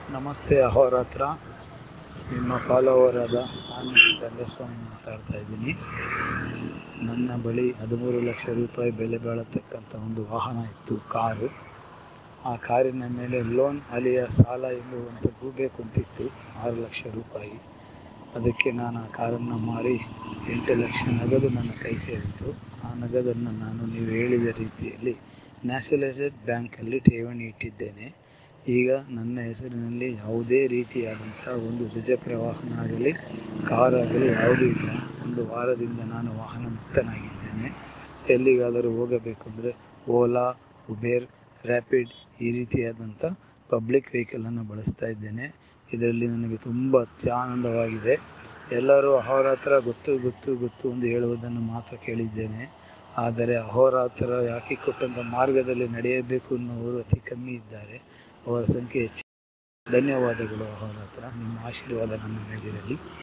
ನಮಸ್ತೆ ಅಹೋರಾತ್ರ ನಿಮ್ಮ ಫಾಲೋವರ್ ಆದ ನಾನು ರಂಗಸ್ವಾಮಿ ಮಾತಾಡ್ತಾ ಇದ್ದೀನಿ ನನ್ನ ಬಳಿ ಹದಿಮೂರು ಲಕ್ಷ ರೂಪಾಯಿ ಬೆಲೆ ಬಾಳತಕ್ಕಂಥ ಒಂದು ವಾಹನ ಇತ್ತು ಕಾರು ಆ ಕಾರಿನ ಮೇಲೆ ಲೋನ್ ಅಲಿಯ ಸಾಲ ಎನ್ನುವಂಥ ಗೂಬೆ ಕುಂತಿತ್ತು ಆರು ಲಕ್ಷ ರೂಪಾಯಿ ಅದಕ್ಕೆ ನಾನು ಆ ಕಾರನ್ನು ಮಾರಿ ಎಂಟು ಲಕ್ಷ ನಗದು ನನ್ನ ಕೈ ಸೇರಿತು ಆ ನಗದನ್ನು ನಾನು ನೀವು ಹೇಳಿದ ರೀತಿಯಲ್ಲಿ ನ್ಯಾಷನಲೈಸೆಡ್ ಬ್ಯಾಂಕಲ್ಲಿ ಠೇವಣಿ ಇಟ್ಟಿದ್ದೇನೆ ಈಗ ನನ್ನ ಹೆಸರಿನಲ್ಲಿ ಯಾವುದೇ ರೀತಿಯಾದಂಥ ಒಂದು ದ್ವಿಚಕ್ರ ವಾಹನ ಆಗಲಿ ಕಾರಾಗಲಿ ಯಾವುದೂ ಇಲ್ಲ ಒಂದು ವಾರದಿಂದ ನಾನು ವಾಹನ ಮುಕ್ತನಾಗಿದ್ದೇನೆ ಎಲ್ಲಿಗಾದರೂ ಹೋಗಬೇಕಂದ್ರೆ ಓಲಾ ಉಬೇರ್ ರ್ಯಾಪಿಡ್ ಈ ರೀತಿಯಾದಂಥ ಪಬ್ಲಿಕ್ ವೆಹಿಕಲನ್ನು ಬಳಸ್ತಾ ಇದ್ದೇನೆ ಇದರಲ್ಲಿ ನನಗೆ ತುಂಬ ಅತ್ಯಾನಂದವಾಗಿದೆ ಎಲ್ಲರೂ ಅಹೋರಾತ್ರ ಗೊತ್ತು ಗೊತ್ತು ಗೊತ್ತು ಎಂದು ಹೇಳುವುದನ್ನು ಮಾತ್ರ ಕೇಳಿದ್ದೇನೆ ಆದರೆ ಅಹೋರಾತ್ರ ಹಾಕಿಕೊಟ್ಟಂಥ ಮಾರ್ಗದಲ್ಲಿ ನಡೆಯಬೇಕು ಎನ್ನುವರು ಅತಿ ಕಮ್ಮಿ ಇದ್ದಾರೆ ಅವರ ಸಂಖ್ಯೆ ಹೆಚ್ಚು ಧನ್ಯವಾದಗಳು ಅಹೋರಾತ್ರ ನಿಮ್ಮ ಆಶೀರ್ವಾದ ನನ್ನ ಮೇಲಿರಲಿ